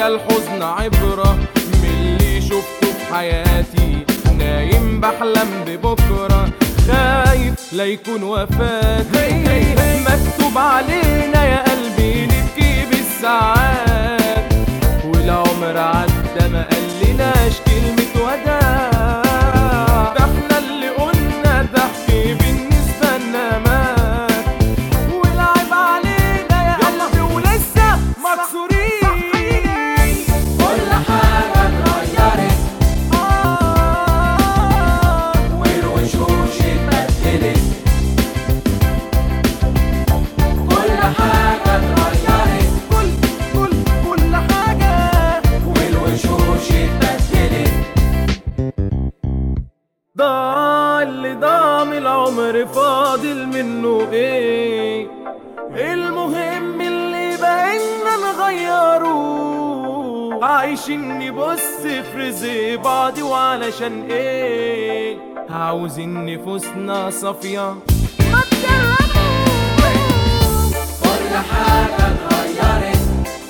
فيا الحزن عبرة من اللي شفته في حياتي نايم بحلم ببكرة خايف لا يكون وفاتي مكتوب علينا يا قلبي نبكي بالساعات والعمر عدى ما قالناش كلمة وداع ده احنا اللي قلنا ضحك بالنسبة لنا مات والعيب علينا يا قلبي ولسه مكسورين كل حاجة اتغيرت آه والوشوش اتبدلت كل حاجة اتغيرت كل كل كل حاجة والوشوش اتبدلت ضاع اللي ضاع من العمر فاضل منه ايه المهم اللي بقينا نغيره عايشين نبص في رزق بعض وعلشان ايه عاوزين نفوسنا صافية ما كل حاجة اتغيرت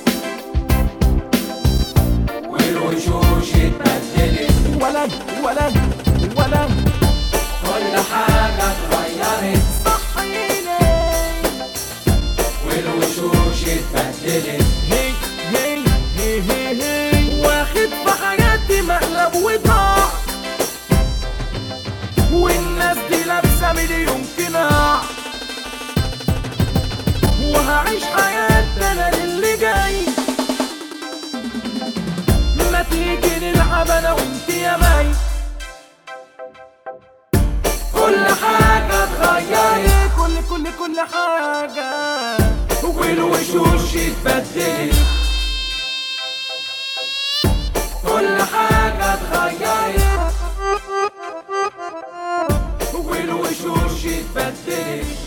والوشوش اتبدلت ولد ولد ولد كل حاجة اتغيرت صحيني والوشوش اتبدلت هي هي هي هي هي واخد في حياتي مقلب وضاع والناس دي لابسه مليون قناع وهعيش حياتي انا للي جاي ما تيجي نلعب انا وانت يا مي كل حاجة اتغيرت كل كل كل حاجه والوشوش اتبدلت كل حاجة اتغيرت والوشوش اتبدلت